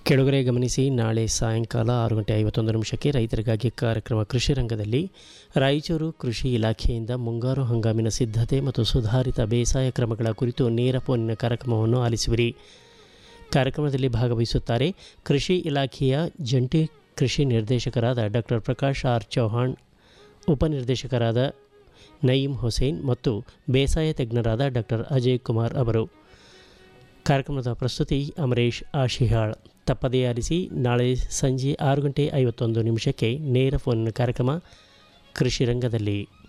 ಕೆಳಗರೆ ಗಮನಿಸಿ ನಾಳೆ ಸಾಯಂಕಾಲ ಆರು ಗಂಟೆ ಐವತ್ತೊಂದು ನಿಮಿಷಕ್ಕೆ ರೈತರಿಗಾಗಿ ಕಾರ್ಯಕ್ರಮ ಕೃಷಿ ರಂಗದಲ್ಲಿ ರಾಯಚೂರು ಕೃಷಿ ಇಲಾಖೆಯಿಂದ ಮುಂಗಾರು ಹಂಗಾಮಿನ ಸಿದ್ಧತೆ ಮತ್ತು ಸುಧಾರಿತ ಬೇಸಾಯ ಕ್ರಮಗಳ ಕುರಿತು ನೇರ ಫೋನಿನ ಕಾರ್ಯಕ್ರಮವನ್ನು ಆಲಿಸುವಿರಿ ಕಾರ್ಯಕ್ರಮದಲ್ಲಿ ಭಾಗವಹಿಸುತ್ತಾರೆ ಕೃಷಿ ಇಲಾಖೆಯ ಜಂಟಿ ಕೃಷಿ ನಿರ್ದೇಶಕರಾದ ಡಾಕ್ಟರ್ ಪ್ರಕಾಶ್ ಆರ್ ಚೌಹಾಣ್ ಉಪನಿರ್ದೇಶಕರಾದ ನಯೀಂ ಹುಸೇನ್ ಮತ್ತು ಬೇಸಾಯ ತಜ್ಞರಾದ ಡಾಕ್ಟರ್ ಅಜಯ್ ಕುಮಾರ್ ಅವರು ಕಾರ್ಯಕ್ರಮದ ಪ್ರಸ್ತುತಿ ಅಮರೇಶ್ ಆಶಿಹಾಳ್ ತಪ್ಪದೇ ಆಲಿಸಿ ನಾಳೆ ಸಂಜೆ ಆರು ಗಂಟೆ ಐವತ್ತೊಂದು ನಿಮಿಷಕ್ಕೆ ನೇರ ಫೋನ್ ಕಾರ್ಯಕ್ರಮ ಕೃಷಿ ರಂಗದಲ್ಲಿ